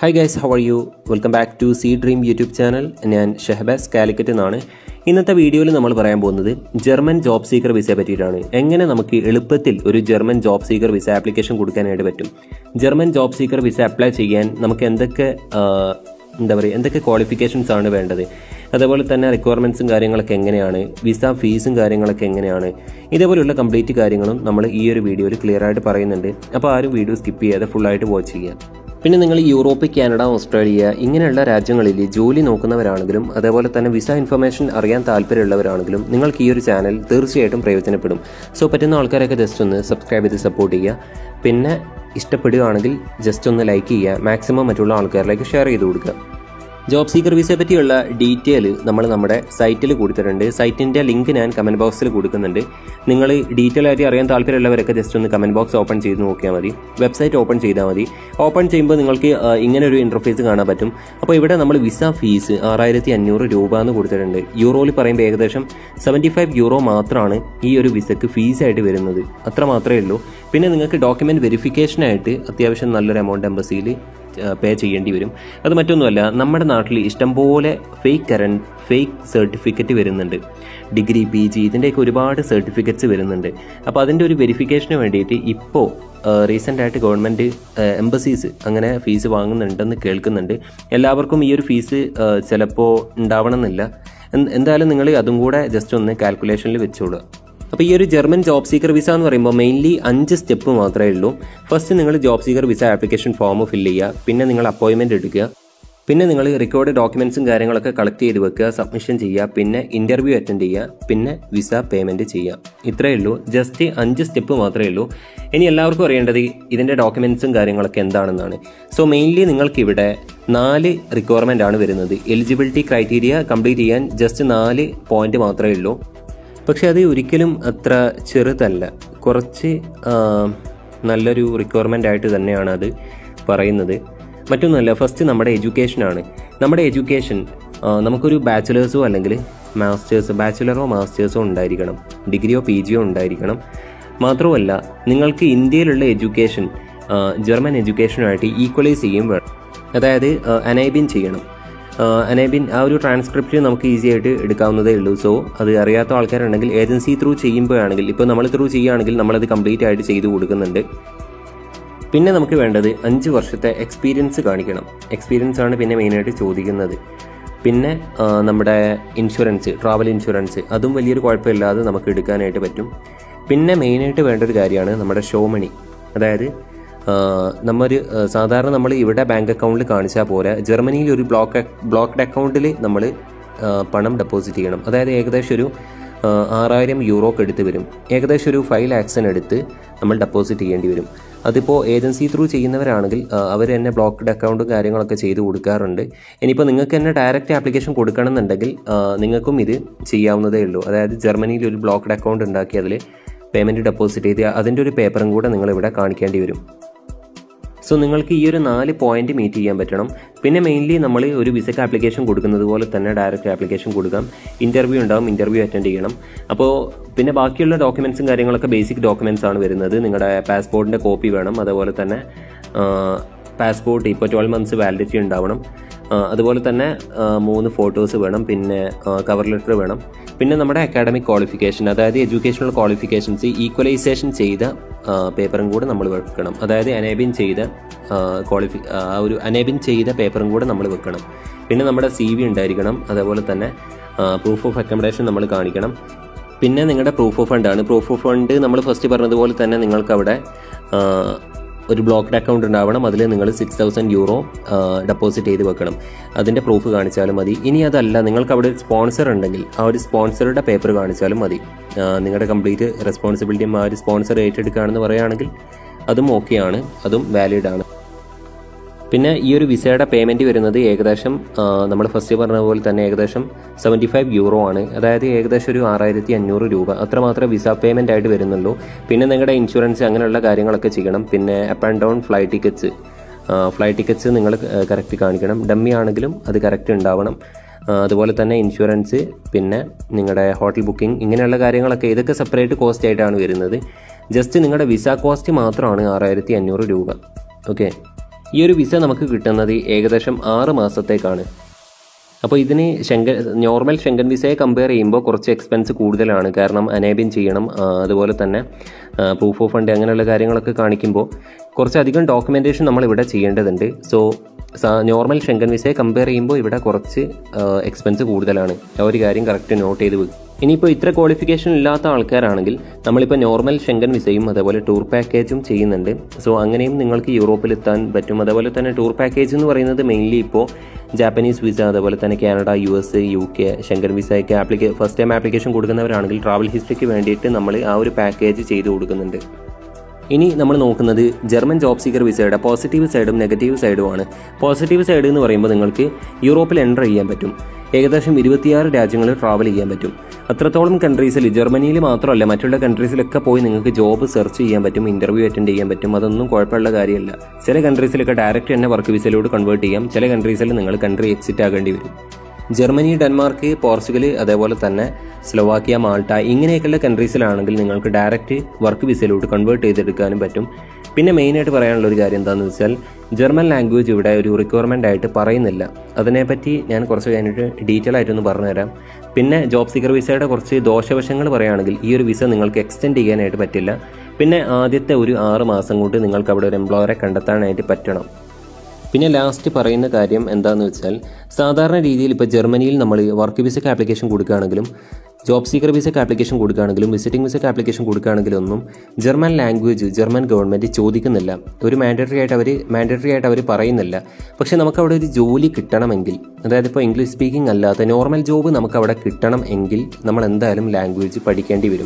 hi guys how are you welcome back to C dream YouTube channel ഞാൻ ഷെഹബാസ് കാലിക്കറ്റ് എന്നാണ് ഇന്നത്തെ വീഡിയോയിൽ നമ്മൾ പറയാൻ പോകുന്നത് ജർമ്മൻ ജോബ് സീക്കർ വിസയെ പറ്റിയിട്ടാണ് എങ്ങനെ നമുക്ക് എളുപ്പത്തിൽ ഒരു German job seeker visa application കൊടുക്കാനായിട്ട് പറ്റും German job seeker visa apply ചെയ്യാൻ നമുക്ക് എന്തൊക്കെ ആ, എന്താ പറയുക എന്തൊക്കെ ക്വാളിഫിക്കേഷൻസ് ആണ് വേണ്ടത് അതേപോലെ തന്നെ റിക്വയർമെൻറ്റ്സും കാര്യങ്ങളൊക്കെ എങ്ങനെയാണ് വിസ ഫീസും കാര്യങ്ങളൊക്കെ എങ്ങനെയാണ് ഇതേപോലെയുള്ള കംപ്ലീറ്റ് കാര്യങ്ങളും നമ്മൾ ഈ ഒരു വീഡിയോയിൽ ക്ലിയർ ആയിട്ട് പറയുന്നുണ്ട് അപ്പോൾ ആരും വീഡിയോ സ്കിപ്പ് ചെയ്യാതെ ഫുള്ളായിട്ട് വാച്ച് ചെയ്യുക പിന്നെ നിങ്ങൾ യൂറോപ്പ് കാനഡ ഓസ്ട്രേലിയ ഇങ്ങനെയുള്ള രാജ്യങ്ങളിൽ ജോലി നോക്കുന്നവരാണെങ്കിലും അതേപോലെ തന്നെ വിസ ഇൻഫർമേഷൻ അറിയാൻ താല്പര്യമുള്ളവരാണെങ്കിലും നിങ്ങൾക്ക് ഈ ഒരു ചാനൽ തീർച്ചയായിട്ടും പ്രയോജനപ്പെടും സോ പറ്റുന്ന ആൾക്കാരൊക്കെ ജസ്റ്റ് ഒന്ന് സബ്സ്ക്രൈബ് ചെയ്ത് സപ്പോർട്ട് ചെയ്യുക പിന്നെ ഇഷ്ടപ്പെടുകയാണെങ്കിൽ ജസ്റ്റ് ഒന്ന് ലൈക്ക് ചെയ്യുക മാക്സിമം മറ്റുള്ള ആൾക്കാരിലേക്ക് ഷെയർ ചെയ്ത് കൊടുക്കുക ജോബ് സീക്കർ വിസയെ പറ്റിയുള്ള ഡീറ്റെയിൽ നമ്മൾ നമ്മുടെ സൈറ്റിൽ കൊടുത്തിട്ടുണ്ട് സൈറ്റിൻ്റെ ലിങ്ക് ഞാൻ കമൻറ്റ് ബോക്സിൽ കൊടുക്കുന്നുണ്ട് നിങ്ങൾ ഡീറ്റെയിൽ ആയിട്ട് അറിയാൻ താല്പര്യമുള്ളവരൊക്കെ ജസ്റ്റ് ഒന്ന് കമൻറ്റ് ബോക്സ് ഓപ്പൺ ചെയ്ത് നോക്കിയാൽ മതി വെബ്സൈറ്റ് ഓപ്പൺ ചെയ്താൽ മതി ഓപ്പൺ ചെയ്യുമ്പോൾ നിങ്ങൾക്ക് ആ, ഇങ്ങനെ ഒരു ഇൻ്റർഫേസ് കാണാൻ പറ്റും അപ്പോൾ ഇവിടെ നമ്മൾ വിസ ഫീസ് ആറായിരത്തി അഞ്ഞൂറ് രൂപ എന്ന് കൊടുത്തിട്ടുണ്ട് യൂറോയിൽ പറയുമ്പോൾ ഏകദേശം സെവൻറ്റി ഫൈവ് യൂറോ മാത്രമാണ് ഈ ഒരു വിസയ്ക്ക് ഫീസായിട്ട് വരുന്നത് അത്ര മാത്രമേ ഉള്ളൂ പിന്നെ നിങ്ങൾക്ക് ഡോക്യുമെൻറ്റ് വെരിഫിക്കേഷനായിട്ട് അത്യാവശ്യം നല്ലൊരു എമൗണ്ട് എംബസിയിൽ പേ ചെയ്യേണ്ടി വരും അത് മറ്റൊന്നുമല്ല നമ്മുടെ നാട്ടിൽ ഇഷ്ടംപോലെ ഫേക്ക് കറണ്ട് ഫേക്ക് സർട്ടിഫിക്കറ്റ് വരുന്നുണ്ട് ഡിഗ്രി പി ജി ഇതിൻ്റെയൊക്കെ ഒരുപാട് സർട്ടിഫിക്കറ്റ്സ് വരുന്നുണ്ട് അപ്പോൾ അതിൻ്റെ ഒരു വെരിഫിക്കേഷന് വേണ്ടിയിട്ട് ഇപ്പോൾ റീസെൻ്റ് ആയിട്ട് ഗവൺമെൻറ് എംബസീസ് അങ്ങനെ ഫീസ് വാങ്ങുന്നുണ്ടെന്ന് കേൾക്കുന്നുണ്ട് എല്ലാവർക്കും ഈ ഒരു ഫീസ് ചിലപ്പോൾ ഉണ്ടാവണമെന്നില്ല എന്ത്- എന്തായാലും നിങ്ങൾ അതും കൂടെ ജസ്റ്റ് ഒന്ന് കാൽക്കുലേഷനിൽ വെച്ചോളുക അപ്പോൾ ഈ ഒരു ജർമ്മൻ ജോബ് സീക്കർ വിസ എന്ന് പറയുമ്പോൾ മെയിൻലി അഞ്ച് സ്റ്റെപ്പ് മാത്രമേ ഉള്ളൂ ഫസ്റ്റ് നിങ്ങൾ job seeker visa application form fill ചെയ്യുക പിന്നെ നിങ്ങൾ അപ്പോയിൻമെൻറ്റ് എടുക്കുക പിന്നെ നിങ്ങൾ റെക്കോർഡ് ഡോക്യുമെൻസും കാര്യങ്ങളൊക്കെ കളക്ട് ചെയ്ത് വെക്കുക സബ്മിഷൻ ചെയ്യുക പിന്നെ ഇൻ്റർവ്യൂ അറ്റൻഡ് ചെയ്യുക പിന്നെ വിസ പേയ്മെൻറ്റ് ചെയ്യുക ഇത്രയേ ഉള്ളൂ ജസ്റ്റ് അഞ്ച് സ്റ്റെപ്പ് മാത്രമേ ഉള്ളൂ ഇനി എല്ലാവർക്കും അറിയേണ്ടത് ഇതിൻ്റെ ഡോക്യുമെൻസും കാര്യങ്ങളൊക്കെ എന്താണെന്നാണ് സോ മെയിൻലി നിങ്ങൾക്ക് ഇവിടെ നാല് റിക്വയർമെൻ്റ് ആണ് വരുന്നത് എലിജിബിലിറ്റി ക്രൈറ്റീരിയ കംപ്ലീറ്റ് ചെയ്യാൻ ജസ്റ്റ് നാല് പോയിന്റ് മാത്രമേ ഉള്ളൂ പക്ഷെ അത് ഒരിക്കലും അത്ര ചെറുതല്ല കുറച്ച് ആ, നല്ലൊരു റിക്വയർമെൻ്റ് ആയിട്ട് തന്നെയാണ് അത് പറയുന്നത് മറ്റൊന്നുമല്ല ഫസ്റ്റ് നമ്മുടെ എഡ്യൂക്കേഷനാണ് നമ്മുടെ എഡ്യൂക്കേഷൻ ആ, നമുക്കൊരു ബാച്ചിലേഴ്സോ അല്ലെങ്കിൽ മാസ്റ്റേഴ്സ് ബാച്ചിലറോ മാസ്റ്റേഴ്സോ ഉണ്ടായിരിക്കണം ഡിഗ്രിയോ പി ജിയോ ഉണ്ടായിരിക്കണം മാത്രമല്ല നിങ്ങൾക്ക് ഇന്ത്യയിലുള്ള എഡ്യൂക്കേഷൻ ആ, ജർമ്മൻ എഡ്യൂക്കേഷനുമായിട്ട് ഈക്വലൈസ് ചെയ്യും വേണം അതായത് അനൈബിൻ ചെയ്യണം അനേബിൻ ആ ഒരു ട്രാൻസ്ക്രിപ്റ്റ് നമുക്ക് ഈസി ആയിട്ട് എടുക്കാവുന്നതേ ഉള്ളൂ സോ അത് അറിയാത്ത ആൾക്കാരുണ്ടെങ്കിൽ ഏജൻസി ത്രൂ ചെയ്യുമ്പോഴാണെങ്കിൽ ഇപ്പോൾ നമ്മൾ ത്രൂ ചെയ്യുകയാണെങ്കിൽ നമ്മളത് കംപ്ലീറ്റ് ആയിട്ട് ചെയ്തു കൊടുക്കുന്നുണ്ട് പിന്നെ നമുക്ക് വേണ്ടത് അഞ്ച് വർഷത്തെ എക്സ്പീരിയൻസ് കാണിക്കണം എക്സ്പീരിയൻസ് ആണ് പിന്നെ മെയിനായിട്ട് ചോദിക്കുന്നത് പിന്നെ ആ, നമ്മുടെ ഇൻഷുറൻസ് ട്രാവൽ ഇൻഷുറൻസ് അതും വലിയൊരു കുഴപ്പമില്ലാതെ നമുക്ക് എടുക്കാനായിട്ട് പറ്റും പിന്നെ മെയിനായിട്ട് വേണ്ട ഒരു കാര്യമാണ് നമ്മുടെ ഷോ മണി അതായത് നമ്മൊരു സാധാരണ നമ്മൾ ഇവിടെ ബാങ്ക് അക്കൗണ്ടിൽ കാണിച്ചാൽ പോരാ ജർമ്മനിയിൽ ഒരു ബ്ലോക്ക് ബ്ലോക്ക്ഡ് അക്കൗണ്ടിൽ നമ്മൾ പണം ഡെപ്പോസിറ്റ് ചെയ്യണം അതായത് ഏകദേശം ഒരു ആ, ആറായിരം യൂറോക്ക് എടുത്ത് വരും ഏകദേശം ഒരു ഫൈവ് ലാക്സിന് എടുത്ത് നമ്മൾ ഡെപ്പോസിറ്റ് ചെയ്യേണ്ടി വരും അതിപ്പോൾ ഏജൻസി ത്രൂ ചെയ്യുന്നവരാണെങ്കിൽ അവർ തന്നെ ബ്ലോക്ക്ഡ് അക്കൗണ്ടും കാര്യങ്ങളൊക്കെ ചെയ്ത് കൊടുക്കാറുണ്ട് ഇനിയിപ്പോൾ നിങ്ങൾക്ക് തന്നെ ഡയറക്റ്റ് ആപ്ലിക്കേഷൻ കൊടുക്കണം എന്നുണ്ടെങ്കിൽ ആ, നിങ്ങൾക്കും ഇത് ചെയ്യാവുന്നതേ ഉള്ളൂ അതായത് ജർമ്മനിയിൽ ഒരു ബ്ലോക്ക്ഡ് അക്കൗണ്ട് ഉണ്ടാക്കി അതിൽ പേയ്മെൻറ്റ് ഡെപ്പോസിറ്റ് ചെയ്ത് അതിൻ്റെ ഒരു പേപ്പറും കൂടെ നിങ്ങളിവിടെ കാണിക്കേണ്ടി വരും സോ നിങ്ങൾക്ക് ഈ ഒരു നാല് പോയിന്റ് മീറ്റ് ചെയ്യാൻ പറ്റണം പിന്നെ മെയിൻലി നമ്മൾ ഒരു വിസക്ക് ആപ്ലിക്കേഷൻ കൊടുക്കുന്നത് പോലെ തന്നെ ഡയറക്റ്റ് ആപ്ലിക്കേഷൻ കൊടുക്കാം ഇൻ്റർവ്യൂ ഉണ്ടാവും ഇൻ്റർവ്യൂ അറ്റൻഡ് ചെയ്യണം അപ്പോൾ പിന്നെ ബാക്കിയുള്ള ഡോക്യുമെൻറ്റ്സും കാര്യങ്ങളൊക്കെ ബേസിക് ഡോക്യുമെൻറ്റ്സ് ആണ് വരുന്നത് നിങ്ങളുടെ പാസ്പോർട്ടിൻ്റെ കോപ്പി വേണം അതുപോലെ തന്നെ പാസ്പോർട്ട് ഇപ്പോൾ ട്വൽവ് മന്ത്സ് വാലിഡിറ്റി ഉണ്ടാവണം ആ, അതുപോലെ തന്നെ ആ, മൂന്ന് ഫോട്ടോസ് വേണം പിന്നെ കവർ ലെറ്റർ വേണം പിന്നെ നമ്മുടെ അക്കാഡമിക് ക്വാളിഫിക്കേഷൻ അതായത് എഡ്യൂക്കേഷണൽ ക്വാളിഫിക്കേഷൻസ് ഈക്വലൈസേഷൻ ചെയ്ത ആ, പേപ്പറും കൂടെ നമ്മൾ വെക്കണം അതായത് അനേബിൻ ചെയ്ത ആ, ക്വാളിഫി ആ ഒരു അനേബിൻ ചെയ്ത പേപ്പറും കൂടെ നമ്മൾ വെക്കണം പിന്നെ നമ്മുടെ സി വി ഉണ്ടായിരിക്കണം അതേപോലെ തന്നെ പ്രൂഫ് ഓഫ് അക്കോമഡേഷൻ നമ്മൾ കാണിക്കണം പിന്നെ നിങ്ങളുടെ പ്രൂഫ് ഓഫ് ഫണ്ട് ആണ് പ്രൂഫ് ഓഫ് ഫണ്ട് നമ്മൾ ഫസ്റ്റ് പറഞ്ഞതുപോലെ തന്നെ നിങ്ങൾക്ക് അവിടെ ആ, ഒരു ബ്ലോക്ക്ഡ് അക്കൗണ്ട് ഉണ്ടാവണം അതിൽ നിങ്ങൾ സിക്സ് തൗസൻഡ് യൂറോ ഡെപ്പോസിറ്റ് ചെയ്ത് വെക്കണം അതിൻ്റെ പ്രൂഫ് കാണിച്ചാലും മതി ഇനി അതല്ല നിങ്ങൾക്ക് അവിടെ ഒരു സ്പോൺസർ ഉണ്ടെങ്കിൽ ആ ഒരു സ്പോൺസറുടെ പേപ്പർ കാണിച്ചാലും മതി ആ, നിങ്ങളുടെ കംപ്ലീറ്റ് റെസ്പോൺസിബിലിറ്റിയും ആ ഒരു സ്പോൺസർ ഏറ്റെടുക്കുകയാണെന്ന് പറയുകയാണെങ്കിൽ അതും ഓക്കെയാണ് അതും വാലിഡ് ആണ് പിന്നെ ഈ ഒരു വിസയുടെ പേയ്മെൻറ്റ് വരുന്നത് ഏകദേശം നമ്മൾ ഫസ്റ്റ് പറഞ്ഞ പോലെ തന്നെ ഏകദേശം സെവൻറ്റി ഫൈവ് യൂറോ ആണ് അതായത് ഏകദേശം ഒരു ആറായിരത്തി അഞ്ഞൂറ് രൂപ അത്ര മാത്രമേ വിസ പേയ്മെൻ്റ് ആയിട്ട് വരുന്നുള്ളൂ പിന്നെ നിങ്ങളുടെ ഇൻഷുറൻസ് അങ്ങനെയുള്ള കാര്യങ്ങളൊക്കെ ചെയ്യണം പിന്നെ up and down flight tickets flight tickets നിങ്ങൾ കറക്റ്റ് കാണിക്കണം ഡമ്മി ആണെങ്കിലും അത് കറക്റ്റ് ഉണ്ടാവണം ആ, അതുപോലെ തന്നെ ഇൻഷുറൻസ് പിന്നെ നിങ്ങളുടെ ഹോട്ടൽ ബുക്കിംഗ് ഇങ്ങനെയുള്ള കാര്യങ്ങളൊക്കെ ഇതൊക്കെ സെപ്പറേറ്റ് കോസ്റ്റ് ആയിട്ടാണ് വരുന്നത് ജസ്റ്റ് നിങ്ങളുടെ വിസ കോസ്റ്റ് മാത്രമാണ് ആറായിരത്തി അഞ്ഞൂറ് രൂപ ഓക്കെ ഈ ഒരു വിസ നമുക്ക് കിട്ടുന്നത് ഏകദേശം ആറ് മാസത്തേക്കാണ് അപ്പോൾ ഇതിന് ഷെങ്കൻ നോർമൽ ഷെങ്കൻ വിസയെ കമ്പയർ ചെയ്യുമ്പോൾ കുറച്ച് എക്സ്പെൻസ് കൂടുതലാണ് കാരണം അനേബിൻ ചെയ്യണം ആ, അതുപോലെ തന്നെ പ്രൂഫ് ഓഫ് ഫണ്ട് അങ്ങനെയുള്ള കാര്യങ്ങളൊക്കെ കാണിക്കുമ്പോൾ കുറച്ചധികം ഡോക്യുമെൻറ്റേഷൻ നമ്മൾ ഇവിടെ ചെയ്യേണ്ടതുണ്ട് സോ നോർമൽ ഷെങ്കൻ വിസയെ കമ്പയർ ചെയ്യുമ്പോൾ ഇവിടെ കുറച്ച് എക്സ്പെൻസ് കൂടുതലാണ് ആ ഒരു കാര്യം കറക്റ്റ് നോട്ട് ചെയ്ത് വെക്കും ഇനിയിപ്പോൾ ഇത്ര ക്വാളിഫിക്കേഷൻ ഇല്ലാത്ത ആൾക്കാരാണെങ്കിൽ നമ്മളിപ്പോൾ നോർമൽ ഷെങ്കൻ വിസയും അതേപോലെ ടൂർ പാക്കേജും ചെയ്യുന്നുണ്ട് സോ അങ്ങനെയും നിങ്ങൾക്ക് യൂറോപ്പിൽ എത്താൻ പറ്റും അതേപോലെ തന്നെ ടൂർ പാക്കേജ് എന്ന് പറയുന്നത് മെയിൻലി ഇപ്പോൾ ജാപ്പനീസ് വിസ അതേപോലെ തന്നെ Canada U S U K Schengen വിസയ്ക്ക് ആപ്ലിക്കേ ഫസ്റ്റ് ടൈം ആപ്ലിക്കേഷൻ കൊടുക്കുന്നവരാണെങ്കിൽ ട്രാവൽ ഹിസ്റ്ററിക്ക് വേണ്ടിയിട്ട് നമ്മൾ ആ ഒരു പാക്കേജ് ചെയ്തു കൊടുക്കുന്നുണ്ട് ഇനി നമ്മൾ നോക്കുന്നത് ജർമ്മൻ ജോബ് സീക്കർ വിസയുടെ പോസിറ്റീവ് സൈഡും നെഗറ്റീവ് സൈഡുമാണ് പോസിറ്റീവ് സൈഡ് എന്ന് പറയുമ്പോൾ നിങ്ങൾക്ക് യൂറോപ്പിൽ എൻ്റർ ചെയ്യാൻ പറ്റും ഏകദേശം ഇരുപത്തിയാറ് രാജ്യങ്ങളിൽ ട്രാവൽ ചെയ്യാൻ പറ്റും അത്രത്തോളം കൺട്രീസിൽ ജർമ്മനിയിൽ മാത്രമല്ല മറ്റുള്ള കൺട്രീസിലൊക്കെ പോയി നിങ്ങൾക്ക് ജോബ് സെർച്ച് ചെയ്യാൻ പറ്റും ഇന്റർവ്യൂ അറ്റൻഡ് ചെയ്യാൻ പറ്റും അതൊന്നും കുഴപ്പമുള്ള കാര്യമല്ല ചില കൺട്രീസിലൊക്കെ ഡയറക്റ്റ് തന്നെ വർക്ക് വിസയിലോട് കൺവേർട്ട് ചെയ്യാം ചില കൺട്രീസിൽ നിങ്ങൾ കൺട്രി എക്സിറ്റ് ആകേണ്ടി വരും ജർമ്മനി ഡെൻമാർക്ക് പോർച്ചുഗൽ അതേപോലെ തന്നെ സ്ലോവാക്കിയ മാൾട്ട ഇങ്ങനെയൊക്കെയുള്ള കൺട്രീസിലാണെങ്കിൽ നിങ്ങൾക്ക് ഡയറക്റ്റ് വർക്ക് വിസയിലോട്ട് കൺവേർട്ട് ചെയ്തെടുക്കാനും പറ്റും പിന്നെ മെയിനായിട്ട് പറയാനുള്ള ഒരു കാര്യം എന്താണെന്ന് വെച്ചാൽ ജർമ്മൻ ലാംഗ്വേജ് ഇവിടെ ഒരു റിക്വയർമെൻ്റ് ആയിട്ട് പറയുന്നില്ല അതിനെപ്പറ്റി ഞാൻ കുറച്ച് കഴിഞ്ഞിട്ട് ഡീറ്റെയിൽ ആയിട്ടൊന്ന് പറഞ്ഞുതരാം പിന്നെ ജോബ് സീക്കർ വിസയുടെ കുറച്ച് ദോഷവശങ്ങൾ പറയുകയാണെങ്കിൽ ഈ ഒരു വിസ നിങ്ങൾക്ക് എക്സ്റ്റെൻഡ് ചെയ്യാനായിട്ട് പറ്റില്ല പിന്നെ ആദ്യത്തെ ഒരു ആറ് മാസം കൊണ്ട് നിങ്ങൾക്ക് അവിടെ ഒരു എംപ്ലോയറെ കണ്ടെത്താനായിട്ട് പറ്റണം പിന്നെ ലാസ്റ്റ് പറയുന്ന കാര്യം എന്താണെന്ന് വെച്ചാൽ സാധാരണ രീതിയിൽ ഇപ്പോൾ ജർമ്മനിയിൽ നമ്മൾ വർക്ക് വിസയ്ക്ക് ആപ്ലിക്കേഷൻ കൊടുക്കുകയാണെങ്കിലും ജോബ് സീക്കർ വിസയ്ക്ക് ആപ്ലിക്കേഷൻ കൊടുക്കുകയാണെങ്കിലും വിസിറ്റിംഗ് വിസയ്ക്ക് ആപ്ലിക്കേഷൻ കൊടുക്കുകയാണെങ്കിലും ഒന്നും ജർമ്മൻ ലാംഗ്വേജ് ജർമ്മൻ ഗവൺമെൻറ് ചോദിക്കുന്നില്ല ഒരു മാൻഡറ്ററി ആയിട്ട് അവർ മാൻഡറ്ററി ആയിട്ട് അവർ പറയുന്നില്ല പക്ഷേ നമുക്ക് അവിടെ ഒരു ജോലി കിട്ടണമെങ്കിൽ അതായത് ഇപ്പോൾ ഇംഗ്ലീഷ് സ്പീക്കിംഗ് അല്ലാത്ത നോർമൽ ജോബ് നമുക്ക് അവിടെ കിട്ടണം എങ്കിൽ നമ്മൾ എന്തായാലും ലാംഗ്വേജ് പഠിക്കേണ്ടി വരും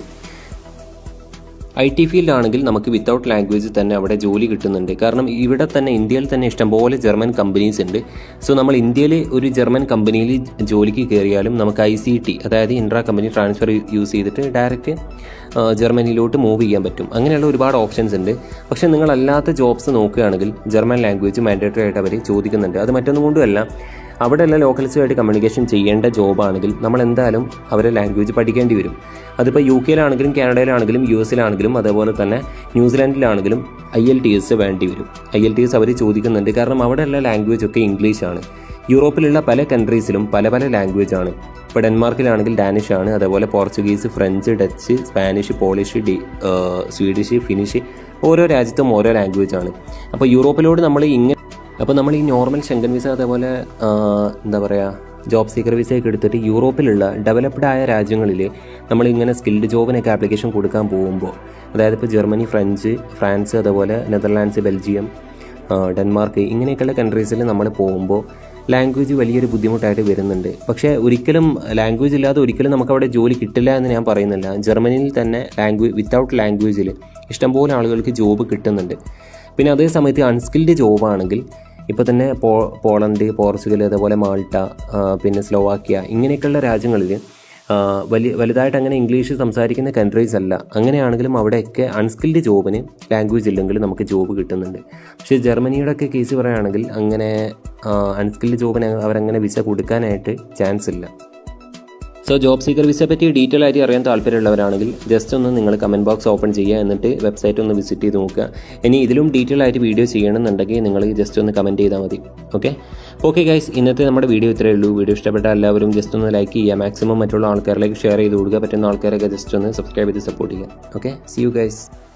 ഐ ടി ഫീൽഡ് ആണെങ്കിൽ നമുക്ക് വിത്തൗട്ട് ലാംഗ്വേജ് തന്നെ അവിടെ ജോലി കിട്ടുന്നുണ്ട് കാരണം ഇവിടെ തന്നെ ഇന്ത്യയിൽ തന്നെ ഇഷ്ടംപോലെ ജർമ്മൻ കമ്പനീസ് ഉണ്ട് സോ നമ്മൾ ഇന്ത്യയിൽ ഒരു ജർമ്മൻ കമ്പനിയിൽ ജോലിക്ക് കയറിയാലും നമുക്ക് ഐ സി ടി അതായത് ഇൻട്രാ കമ്പനി ട്രാൻസ്ഫർ യൂസ് ചെയ്തിട്ട് ഡയറക്റ്റ് ജർമ്മനിയിലോട്ട് മൂവ് ചെയ്യാൻ പറ്റും അങ്ങനെയുള്ള ഒരുപാട് ഓപ്ഷൻസ് ഉണ്ട് പക്ഷേ നിങ്ങളല്ലാത്ത ജോബ്സ് നോക്കുകയാണെങ്കിൽ ജർമ്മൻ ലാംഗ്വേജ് മാൻഡേറ്ററി ആയിട്ട് അവർ ചോദിക്കുന്നുണ്ട് അത് മറ്റൊന്നും കൊണ്ടുമല്ല അവിടെയുള്ള ലോക്കൽസുമായിട്ട് കമ്മ്യൂണിക്കേഷൻ ചെയ്യേണ്ട ജോബാണെങ്കിൽ നമ്മൾ എന്തായാലും അവരെ ലാംഗ്വേജ് പഠിക്കേണ്ടി വരും അതിപ്പോൾ യു കെയിലാണെങ്കിലും കാനഡയിലാണെങ്കിലും യു എസിലാണെങ്കിലും അതേപോലെ തന്നെ ന്യൂസിലാൻഡിലാണെങ്കിലും ഐ എൽ ടി എസ് വേണ്ടി വരും ഐ എൽ ടി എസ് അവർ ചോദിക്കുന്നുണ്ട് കാരണം അവിടെയുള്ള ലാംഗ്വേജ് ഒക്കെ ഇംഗ്ലീഷാണ് യൂറോപ്പിലുള്ള പല കൺട്രീസിലും പല പല ലാംഗ്വേജ് ആണ് ഇപ്പോൾ ഡെൻമാർക്കിലാണെങ്കിൽ ഡാനിഷ് ആണ് അതേപോലെ Portuguese French Dutch Spanish Polish ഡി സ്വീഡിഷ് ഫിനിഷ് ഓരോ രാജ്യത്തും ഓരോ ലാംഗ്വേജ് ആണ് അപ്പോൾ യൂറോപ്പിലോട് നമ്മൾ ഇങ്ങനെ അപ്പോൾ നമ്മൾ ഈ നോർമൽ ഷെങ്കൻ വിസ അതേപോലെ ആ, എന്താ പറയുക ജോബ് സീക്കർ വിസയൊക്കെ എടുത്തിട്ട് യൂറോപ്പിലുള്ള ഡെവലപ്ഡ് ആയ രാജ്യങ്ങളിൽ നമ്മൾ ഇങ്ങനെ സ്കിൽഡ് ജോബിനൊക്കെ ആപ്ലിക്കേഷൻ കൊടുക്കാൻ പോകുമ്പോൾ അതായത് ഇപ്പോൾ ജർമ്മനി ഫ്രഞ്ച് ഫ്രാൻസ് അതേപോലെ നെതർലാൻഡ്സ് ബെൽജിയം ആ, ഡെൻമാർക്ക് ഇങ്ങനെയൊക്കെയുള്ള കൺട്രീസിൽ നമ്മൾ പോകുമ്പോൾ ലാംഗ്വേജ് വലിയൊരു ബുദ്ധിമുട്ടായിട്ട് വരുന്നുണ്ട് പക്ഷേ ഒരിക്കലും ലാംഗ്വേജ് ഇല്ലാതെ ഒരിക്കലും നമുക്ക് അവിടെ ജോലി കിട്ടില്ല എന്ന് ഞാൻ പറയുന്നില്ല ജർമ്മനിയിൽ തന്നെ ലാംഗ്വേജ് വിത്തൗട്ട് ലാംഗ്വേജിൽ ഇഷ്ടംപോലെ ആളുകൾക്ക് ജോബ് കിട്ടുന്നുണ്ട് പിന്നെ അതേ സമയത്ത് അൺസ്കിൽഡ് ജോബാണെങ്കിൽ ഇപ്പോൾ തന്നെ പോ പോളണ്ട് പോർച്ചുഗൽ അതേപോലെ മാൾട്ട ആ, പിന്നെ സ്ലോവാക്യ ഇങ്ങനെയൊക്കെയുള്ള രാജ്യങ്ങളിൽ ആ, വലിയ വലുതായിട്ട് അങ്ങനെ ഇംഗ്ലീഷ് സംസാരിക്കുന്ന കൺട്രീസ് അല്ല അങ്ങനെയാണെങ്കിലും അവിടെയൊക്കെ അൺസ്കിൽഡ് ജോബിന് ലാംഗ്വേജ് ഇല്ലെങ്കിൽ നമുക്ക് ജോബ് കിട്ടുന്നുണ്ട് പക്ഷേ ജർമ്മനിയുടെ ഒക്കെ കേസ് പറയുകയാണെങ്കിൽ അങ്ങനെ അൺസ്കിൽഡ് ജോബിന് അവരങ്ങനെ വിസ കൊടുക്കാനായിട്ട് ചാൻസ് ഇല്ല സോ ജോബ് സീക്കർ വിസയെ പറ്റി ഡീറ്റെയിൽ ആയിട്ട് അറിയാൻ താല്പര്യമുള്ളവരാണെങ്കിൽ ജസ്റ്റ് ഒന്ന് നിങ്ങൾ കമൻറ്റ് ബോക്സ് ഓപ്പൺ ചെയ്യുക എന്നിട്ട് വെബ്സൈറ്റ് ഒന്ന് വിസിറ്റ് ചെയ്ത് നോക്കുക ഇനി ഇതിലും ഡീറ്റെയിൽ ആയിട്ട് വീഡിയോ ചെയ്യണമെന്നുണ്ടെങ്കിൽ നിങ്ങൾ ജസ്റ്റ് ഒന്ന് കമൻറ്റ് ചെയ്താൽ മതി ഓക്കെ ഓക്കെ ഗൈസ് ഇന്നത്തെ നമ്മുടെ വീഡിയോ ഇത്രയേ ഉള്ളൂ വീഡിയോ ഇഷ്ടപ്പെട്ട എല്ലാവരും ജസ്റ്റ് ഒന്ന് ലൈക്ക് ചെയ്യുക മാക്സിമം മറ്റുള്ള ആൾക്കാരിലേക്ക് ഷെയർ ചെയ്ത് കൊടുക്കുക പറ്റുന്ന ആൾക്കാരൊക്കെ ജസ്റ്റ് ഒന്ന് സബ്സ്ക്രൈബ് ചെയ്ത് സപ്പോർട്ട് ചെയ്യുക ഓക്കെ സി യു ഗൈസ്